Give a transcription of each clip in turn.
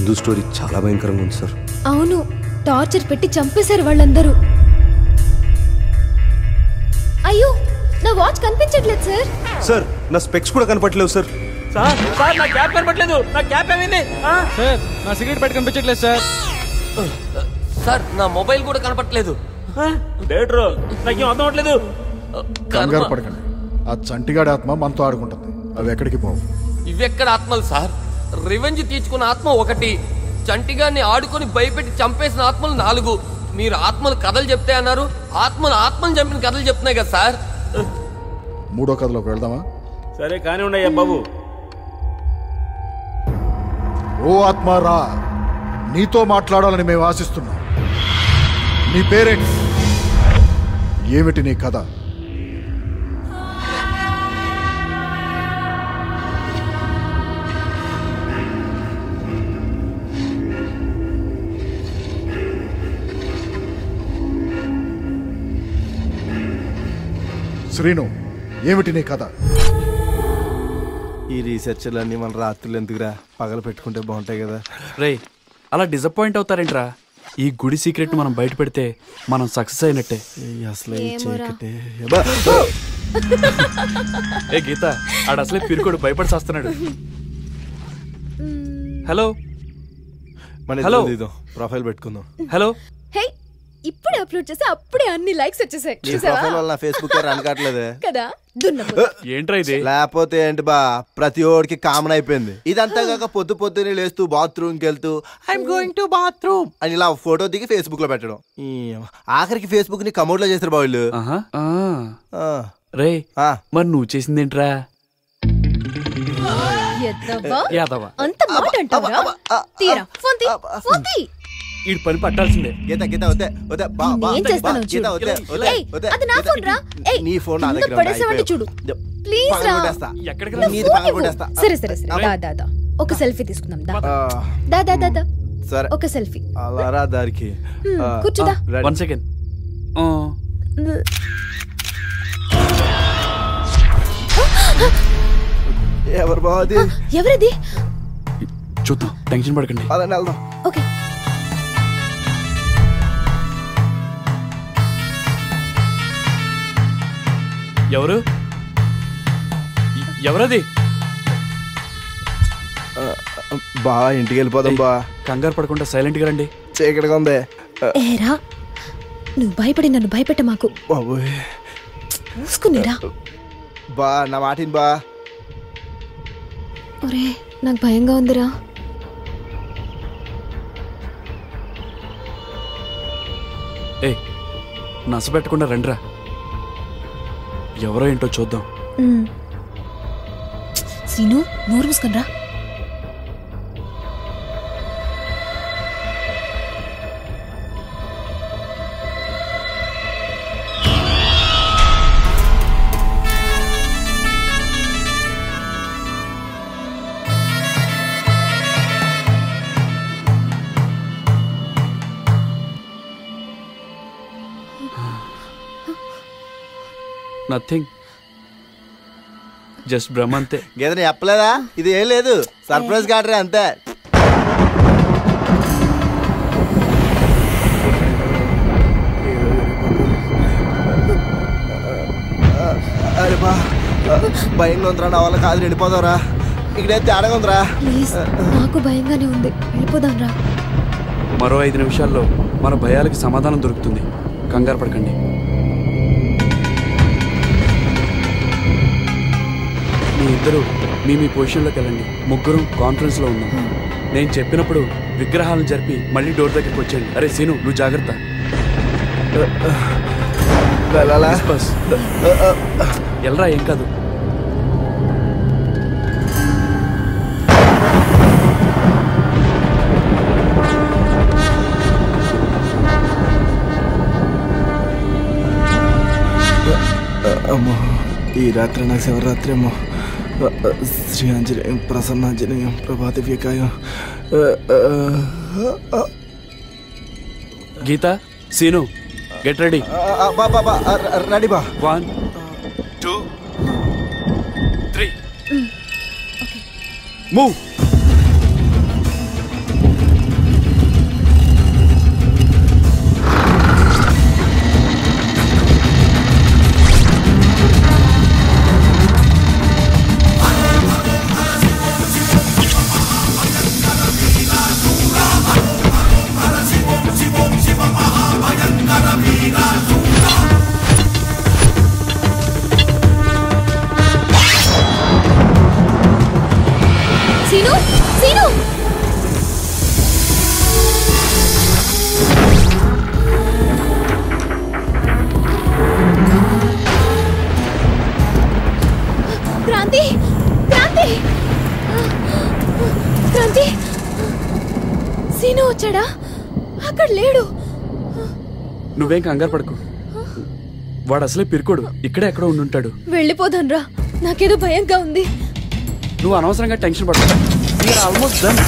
Hindu story చాలా భయంకరంగా ఉంది సార్ అవును టార్చర్ పెట్టి చంపేశారు వాళ్ళందరూ అయ్యో నా వాచ్ కనిపించట్లేదు సార్ సార్ నా స్పెక్స్ కూడా కనపట్లేవు సార్ సార్ సార్ నా క్యాప్ కనపట్లేదు నా క్యాప్ ఏమైంది ఆ? సార్ నా సిగరెట్ పెట్టి కనిపించట్లేదు సార్ సార్ నా మొబైల్ కూడా కనపట్లేదు ఆ? డేట్రో నాకేం అర్థం అవట్లేదు కంగారు పడకండి ఆ చంటిగాడి ఆత్మ మనతో ఆడుకుంటుంది అవి ఎక్కడికి పోవు ఇవెక్కడ ఆత్మలు సార్ రివెంజ్ తీర్చుకున్న ఆత్మ ఒకటి చంటిగాన్ని ఆడుకొని భయపెట్టి చంపేసిన ఆత్మలు నాలుగు మీరు ఆత్మలు కథలు చెప్తే అన్నారు ఆత్మలు ఆత్మలు చంపిన కథలు చెప్తున్నాయి కదా సార్ మూడో కథలోకి వెళ్దామా సరే కానీ ఉండయ్యా బాబు ఓ ఆత్మ రా నీతో మాట్లాడాలని మేము ఆశిస్తున్నాం నీ పేరేంటి ఏమిటి నీ కథ శ్రీను ఏమిటి నీ కథ ఈ రీసెర్చ్లన్నీ మన రాత్రులు ఎందుకురా పగలు పెట్టుకుంటే బాగుంటాయి కదా రేయ్ అలా డిసప్పాయింట్ అవుతారేంట్రా ఈ గుడి సీక్రెట్ మనం బయట పెడితే మనం సక్సెస్ అయినట్టే ఈ అసలు ఈ ఏమోరా. చీకటే ఏ గీత ఆడ అసలే పిరుకోడు భయపడి చేస్తున్నాడు హలో మన హలో. ఇద్దరం దిగుదాం ప్రొఫైల్ పెట్టుకుందాం హలో హే ఇప్పుడే అప్లోడ్ చేసి అప్పుడే అన్ని లైక్స్ వచ్చేసాయి నీ చూసావా ప్రొఫైల్ వల్ల నా ఫేస్బుక్ రన్ కావట్లేదే కదా దున్నపోతు. ఏంట్రా ఇది లేకపోతే ఏంటి బా ప్రతి ఓడికి కామన్ అయిపోయింది ఇదంతా కాక పొద్దు పొద్దునే లేస్తూ బాత్రూమ్ కి వెళ్తూ ఐఎమ్ గోయింగ్ టు బాత్రూమ్ అని ఇలా ఫోటో దిగి ఫేస్బుక్ లో పెట్టడం ఈ ఆఖరికి ఫేస్బుక్ ని కమోడ్ లో చేస్తారు బా వీళ్ళు ఆహా ఆ. ఆ, రే ఆ. మరి నువ్వు చేసిందేంట్రా ఎద్దవ్వా? యాదవ అంత మాట అంటావా తీరా ఫోన్ తీ ఫోన్ తీ ఈ పని పట్టాల్సిందే గీత గీత వద్దే వద్దే బా బా నేనేం చేస్తానో బా, గీత చూడు. వద్దే వద్దే ఏయ్, వద్దే అది నా గీత, ఫోన్ రా. ఏయ్, నీ ఫోన్ నా కింద దగ్గర ఉంది, పడేసావంటే చూడు. అయిపోయావు. ప్లీజ్ పగలు రా. కొట్టేస్తా. ఎక్కడికి నా నీది ఫోన్ పగలు ఇవ్వు. కొట్టేస్తా. సరే సరే సరే దా దా దా ఒక సెల్ఫీ తీసుకుందాం దా ఆ, దా దా దా దా సరే ఒక సెల్ఫీ అలా రా దారికి హ్మ్, ఆ, కూర్చోదా. ఆ, రెడీ. వన్ సెకండ్ ఎవరు బాది ఎవరిది చూద్దాం టెన్షన్ పడకండి పదండి వెళ్దాం ఓకే ఎవరు ఎ- ఎవరది బా ఇంటికి వెళ్ళిపోదాం బా కంగారు పడకుండా సైలెంట్ గా రండి చీకటిగా ఉంది ఆ, ఏరా నువ్వు భయపడి నన్ను భయపెట్ట మాకు బాబోయ్ మూసుకునిరా బా నా మాటిని బా ఒరే నాకు భయంగా ఉందిరా ఏ నస పెట్టకుండా రండిరా ఎవరో ఏంటో చూద్దాం ఉమ్. సీను నోరు మూసుకునిరా నథింగ్ జస్ట్ భ్రమ అంతే గీతని చెప్పలేదా ఇది ఏం లేదు సర్ప్రైజ్ కాటరే అంతే అరే బా భయంగా ఉందిరా నా వల్ల కాదు వెళ్ళిపోదాంరా ఇక్కడేం తేడాగా ఉందిరా ప్లీజ్ నాకు భయంగానే ఉంది వెళ్ళిపోదాం రా మరో ఐదు నిమిషాల్లో మన భయాలకి సమాధానం దొరుకుతుంది కంగారు పడకండి మీ ఇద్దరు మీ మీ పొజిషన్లోకి వెళ్ళండి ముగ్గురు కాన్ఫరెన్స్లో ఉన్నాం నేను చెప్పినప్పుడు విగ్రహాలను జరిపి మళ్ళీ డోర్ దగ్గరికి వచ్చేయండి అరే సీను నువ్వు జాగ్రత్త వెళ్ళాలా బస్ ఎల్రా ఏం కాదు అమ్మో ఈ రాత్రి నాకు శివరాత్రి అమ్మో శ్రీ ఆంజనేయం ప్రసన్నాంజనేయం ప్రభాత వ్యకాయం గీత సీను గెట్ రెడీ బా బా బా రెడీ బా one two three move Seenu వచ్చాడా అక్కడ లేడు నువ్వేం కంగారు పడకు వాడు అసలే పిరుకోడు ఇక్కడే ఎక్కడో ఉండుంటాడు వెళ్ళిపోదాన్రా నాకేదో భయంగా ఉంది నువ్వు అనవసరంగా టెన్షన్ పడతా ఆల్మోస్ట్ డన్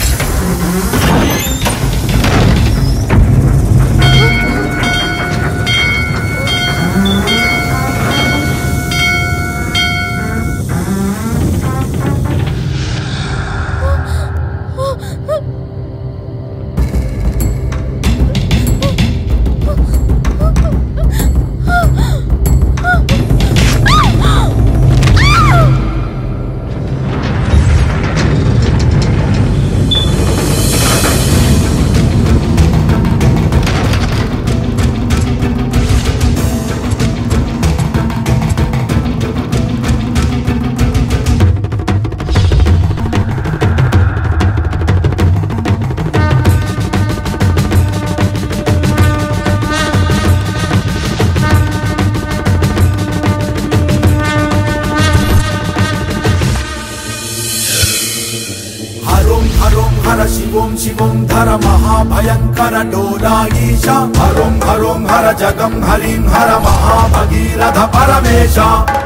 హరోం హరోం హర శివోం శివోం ధర మహాభయంకర డోలాయీశ హరోం హరోం హర జగం హరిం హర మహాభగీరథ పరమేశ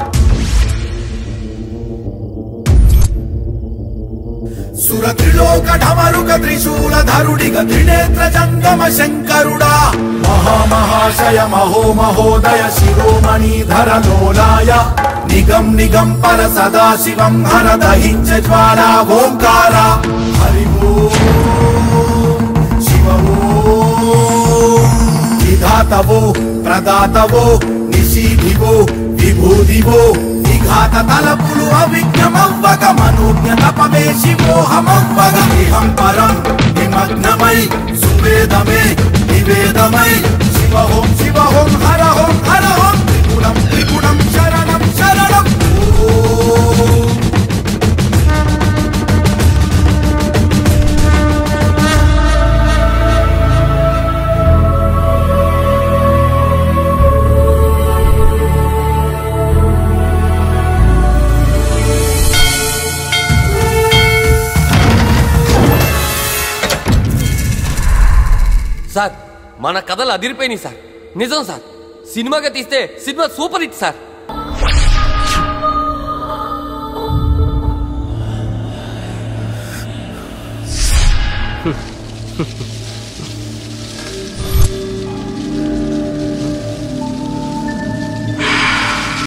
సురత్రిలోక ఢమరుక త్రిశూల ధరుడిగ త్రినేత్ర జంగమ శంకరుడా మహామహాశయ మహో మహోదయ శిరోమణి ధర లోలాయ నిగం నిగం పర సదాశివం హర దహించ జ్వాలా ఓంకార హరి ఓం శివ ఓం విధాతవో ప్రదాతవో నిశీధివో విభూదివో విఘాత తలపులు అవిఘ్నమవ్వగ మనోజ్ఞ తపమే శివోహమవ్వగ ఇహం పరం నిమగ్నమై సువేదమే నివేదమై శివ హోం శివ హోం హర హోం హర హోం త్రిగుణం త్రిగుణం శరణం శరణం ఓం సార్ మన కథలు అదిరిపోయినాయి సార్ నిజం సార్ సినిమాగా తీస్తే సినిమా సూపర్ హిట్ సార్